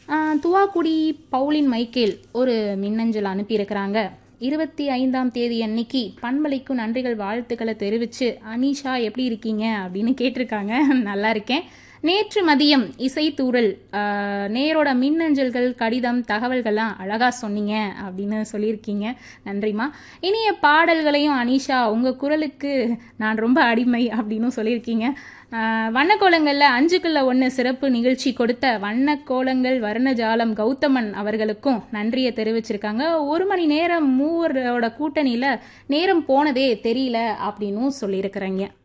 ஆஹ் துவாக்குடி பவுலின் மைக்கேல் ஒரு மின்னஞ்சல் அனுப்பியிருக்கிறாங்க இருபத்தி ஐந்தாம் தேதி அன்னைக்கு பண்பலைக்கும் நன்றிகள் வாழ்த்துக்களை தெரிவித்து அனிஷா எப்படி இருக்கீங்க அப்படின்னு கேட்டிருக்காங்க நல்லா இருக்கேன் நேற்று மதியம் இசைத்தூரல் ஆஹ், நேரோட மின்னஞ்சல்கள் கடிதம் தகவல்கள்லாம் அழகாக சொன்னீங்க அப்படின்னு சொல்லியிருக்கீங்க நன்றிம்மா இனிய பாடல்களையும் அனிஷா உங்கள் குரலுக்கு நான் ரொம்ப அடிமை அப்படின்னு சொல்லியிருக்கீங்க ஆஹ், வண்ணக்கோலங்களில் அஞ்சுக்குள்ள ஒன்று சிறப்பு நிகழ்ச்சி கொடுத்த வண்ணக்கோலங்கள் வர்ணஜாலம் கௌதமன் அவர்களுக்கும் நன்றியை தெரிவிச்சிருக்காங்க ஒரு மணி நேரம் மூவரோட கூட்டணியில் நேரம் போனதே தெரியல அப்படின்னும் சொல்லியிருக்கிறேங்க